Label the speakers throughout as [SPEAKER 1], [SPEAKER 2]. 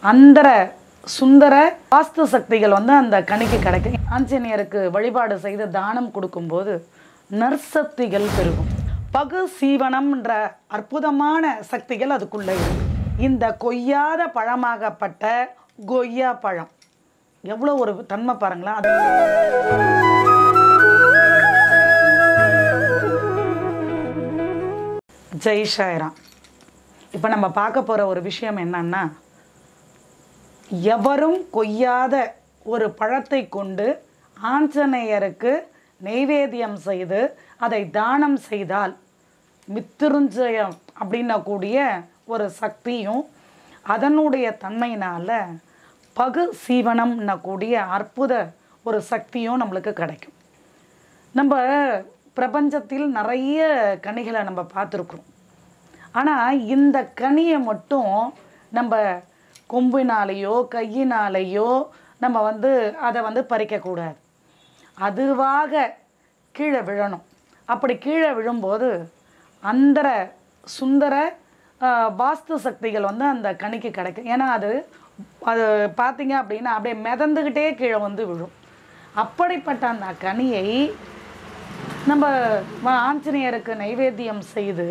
[SPEAKER 1] அந்தர சுந்தர வாஸ்து சக்திகள் வந்து அந்த கணிக்கு கிடைக்கும் ஆஞ்சநேயருக்கு வழிபாடு செய்து தானம் கொடுக்கும்போது நற்சக்திகள் பெருகும் பகு சீவனம்ன்ற அற்புதமான சக்திகள் அதுக்குள்ளே இருக்கு இந்த கொய்யாத பழமாகப்பட்ட கொய்யா பழம் எவ்வளோ ஒரு தன்மை பாருங்களேன் அது ஜெய் ஷாய்ராம் இப்போ நம்ம பார்க்க போகிற ஒரு விஷயம் என்னன்னா எவரும் கொய்யாத ஒரு பழத்தை கொண்டு ஆஞ்சநேயருக்கு நெய்வேத்தியம் செய்து அதை தானம் செய்தால் மித்திருஞ்சயம் அப்படின்னக்கூடிய ஒரு சக்தியும் அதனுடைய தன்மையினால் பகு சீவனம்னக்கூடிய அற்புத ஒரு சக்தியும் நம்மளுக்கு கிடைக்கும் நம்ம பிரபஞ்சத்தில் நிறைய கனிகளை நம்ம பார்த்துருக்குறோம் ஆனால் இந்த கனியை மட்டும் நம்ம கொம்பினாலேயோ கையினாலேயோ நம்ம வந்து அதை வந்து பறிக்கக்கூடாது அதுவாக கீழே விழணும் அப்படி கீழே விழும்போது அந்தர சுந்தர ஆஹ், வாஸ்து சக்திகள் வந்து அந்த கனிக்கு கிடைக்கும் ஏன்னா அது அது பார்த்தீங்க அப்படின்னா அப்படியே மிதந்துக்கிட்டே கீழே வந்து விழும் அப்படிப்பட்ட அந்த கனியை நம்ம வ- ஆஞ்சநேயருக்கு நைவேத்தியம் செய்து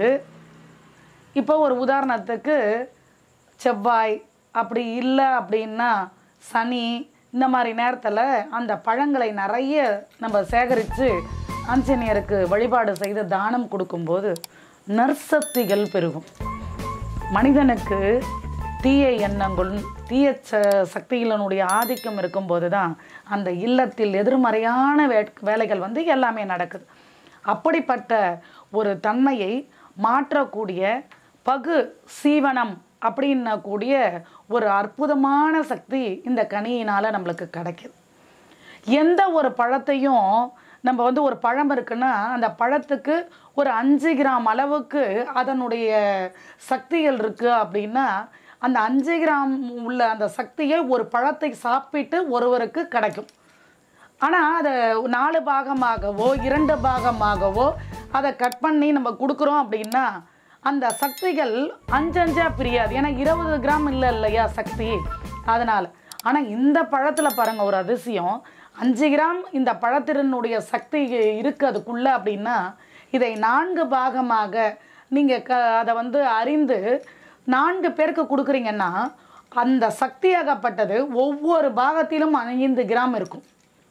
[SPEAKER 1] இப்போ ஒரு உதாரணத்துக்கு செவ்வாய் அப்படி இல்லை அப்படின்னா சனி இந்த மாதிரி நேரத்தில் அந்த பழங்களை நிறைய நம்ம சேகரித்து ஆஞ்சநேயருக்கு வழிபாடு செய்து தானம் கொடுக்கும்போது நற்சக்திகள் பெருகும் மனிதனுக்கு தீய எண்ணங்களும் தீய ச சக்திகளினுடைய ஆதிக்கம் இருக்கும்போது தான் அந்த இல்லத்தில் எதிர்மறையான வே வேலைகள் வந்து எல்லாமே நடக்குது அப்படிப்பட்ட ஒரு தன்மையை மாற்றக்கூடிய பகு சீவனம் அப்படின்னக்கூடிய ஒரு அற்புதமான சக்தி இந்த கனியினால் நம்மளுக்கு கிடைக்குது எந்த ஒரு பழத்தையும் நம்ம வந்து ஒரு பழம் இருக்குன்னா அந்த பழத்துக்கு ஒரு அஞ்சு கிராம் அளவுக்கு அதனுடைய சக்திகள் இருக்குது அப்படின்னா அந்த அஞ்சு கிராம் உள்ள அந்த சக்தியை ஒரு பழத்தை சாப்பிட்டு ஒருவருக்கு கிடைக்கும் ஆனால் அதை நாலு பாகமாகவோ இரண்டு பாகமாகவோ அதை கட் பண்ணி நம்ம கொடுக்குறோம் அப்படின்னா அந்த சக்திகள் அஞ்சஞ்சா பிரியாது ஏன்னா இருபது கிராம் இல்லை இல்லையா சக்தி அதனால் ஆனால் இந்த பழத்தில் பாருங்க ஒரு அதிசயம் அஞ்சு கிராம் இந்த பழத்தினுடைய சக்தி இருக்குது அதுக்குள்ளே அப்படின்னா இதை நான்கு பாகமாக நீங்கள் க அதை வந்து அறிந்து நான்கு பேருக்கு கொடுக்குறீங்கன்னா அந்த சக்தியாகப்பட்டது ஒவ்வொரு பாகத்திலும் ஐந்து கிராம் இருக்கும்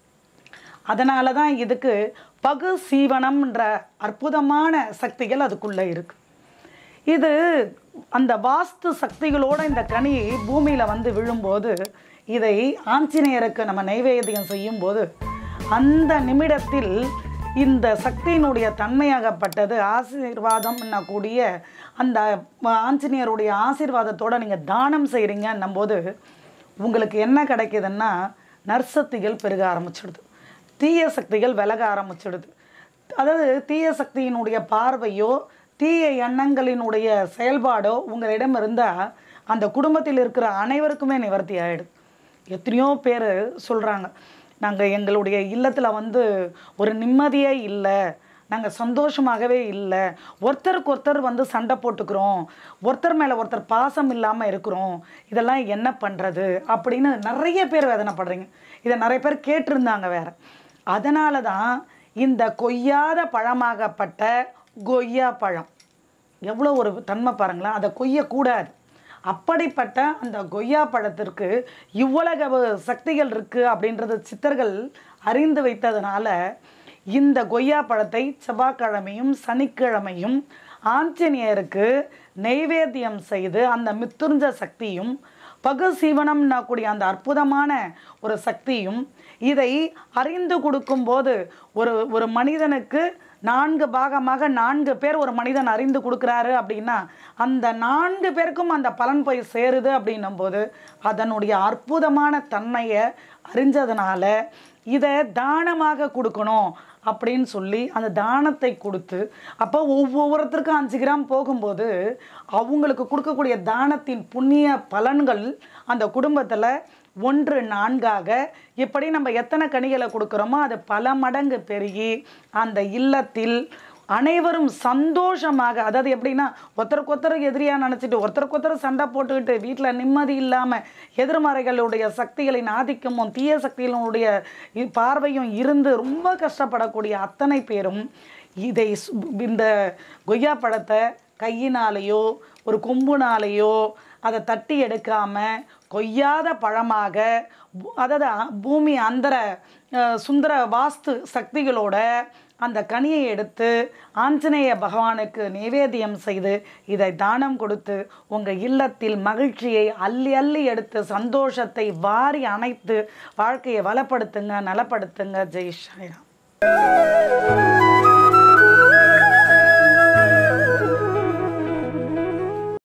[SPEAKER 1] அதனால தான் இதுக்கு பகு சீவனம்ன்ற அற்புதமான சக்திகள் அதுக்குள்ளே இருக்கு இது அந்த வாஸ்து சக்திகளோட இந்த கனி பூமியில் வந்து விழும்போது இதை ஆஞ்சநேயருக்கு நம்ம நைவேத்தியம் செய்யும்போது அந்த நிமிடத்தில் இந்த சக்தியினுடைய தன்மையாகப்பட்டது ஆசீர்வாதம் கூடிய அந்த ஆஞ்சநேயருடைய ஆசீர்வாதத்தோட நீங்கள் தானம் செய்கிறீங்கன்னும் போது உங்களுக்கு என்ன கிடைக்குதுன்னா நற்சக்திகள் பெருக ஆரம்பிச்சிடுது தீய சக்திகள் விலக ஆரம்பிச்சிடுது அதாவது தீய சக்தியினுடைய பார்வையோ தீய எண்ணங்களினுடைய செயல்பாடோ உங்களிடம் இருந்தால் அந்த குடும்பத்தில் இருக்கிற அனைவருக்குமே நிவர்த்தி ஆகிடுது எத்தனையோ பேர் சொல்கிறாங்க நாங்கள் எங்களுடைய இல்லத்தில் வந்து ஒரு நிம்மதியே இல்லை நாங்கள் சந்தோஷமாகவே இல்லை ஒருத்தருக்கு ஒருத்தர் வந்து சண்டை போட்டுக்கிறோம் ஒருத்தர் மேலே ஒருத்தர் பாசம் இல்லாமல் இருக்கிறோம் இதெல்லாம் என்ன பண்ணுறது அப்படின்னு நிறைய பேர் வேதனைப்படுறீங்க இதை நிறைய பேர் கேட்டிருந்தாங்க வேற அதனால தான் இந்த கொய்யாத பழமாகப்பட்ட கொய்யா பழம் எவ்வளோ ஒரு தன்மை பாருங்களேன் அதை கொய்யக்கூடாது அப்படிப்பட்ட அந்த கொய்யா பழத்திற்கு இவ்வளவு சக்திகள் இருக்குது அப்படின்றது சித்தர்கள் அறிந்து வைத்ததுனால இந்த கொய்யா பழத்தை செவ்வாய்க்கிழமையும் சனிக்கிழமையும் ஆஞ்சநேயருக்கு நெய்வேத்தியம் செய்து அந்த மித்துர்ஞ்ச சக்தியும் பகு சீவனம்னா கூடிய அந்த அற்புதமான ஒரு சக்தியும் இதை அறிந்து கொடுக்கும்போது ஒரு ஒரு மனிதனுக்கு நான்கு பாகமாக நான்கு பேர் ஒரு மனிதன் அறிந்து கொடுக்குறாரு அப்படின்னா அந்த நான்கு பேருக்கும் அந்த பலன் போய் சேருது அப்படின்னும் போது அதனுடைய அற்புதமான தன்மையை அறிஞ்சதுனால இதை தானமாக கொடுக்கணும் அப்படின்னு சொல்லி அந்த தானத்தை கொடுத்து அப்போ ஒவ்வொருத்தருக்கும் அஞ்சு கிராம் போகும்போது அவங்களுக்கு கொடுக்கக்கூடிய தானத்தின் புண்ணிய பலன்கள் அந்த குடும்பத்தில் ஒன்று நான்காக இப்படி நம்ம எத்தனை கனிகளை கொடுக்குறோமோ அது பல மடங்கு பெருகி அந்த இல்லத்தில் அனைவரும் சந்தோஷமாக அதாவது எப்படின்னா ஒருத்தருக்கு ஒருத்தர் எதிரியாக நினச்சிட்டு ஒருத்தருக்கு ஒருத்தர் சண்டை போட்டுக்கிட்டு வீட்டில் நிம்மதி இல்லாமல் எதிர்மறைகளுடைய சக்திகளின் ஆதிக்கமும் தீய சக்திகளுடைய இ- பார்வையும் இருந்து ரொம்ப கஷ்டப்படக்கூடிய அத்தனை பேரும் இதை சு- இந்த கொய்யா பழத்தை கையினாலேயோ ஒரு கொம்புனாலேயோ அதை தட்டி எடுக்காம கொய்யாத பழமாக பூ- அதாவது அ- பூமி அந்தர அஹ், சுந்தர வாஸ்து சக்திகளோட அந்த கனியை எடுத்து ஆஞ்சநேய பகவானுக்கு நிவேதியம் செய்து இதை தானம் கொடுத்து உங்கள் இல்லத்தில் மகிழ்ச்சியை அள்ளி அள்ளி எடுத்து சந்தோஷத்தை வாரி அணைத்து வாழ்க்கையை வளப்படுத்துங்க நலப்படுத்துங்க ஜெய் ஸ்ரீராம்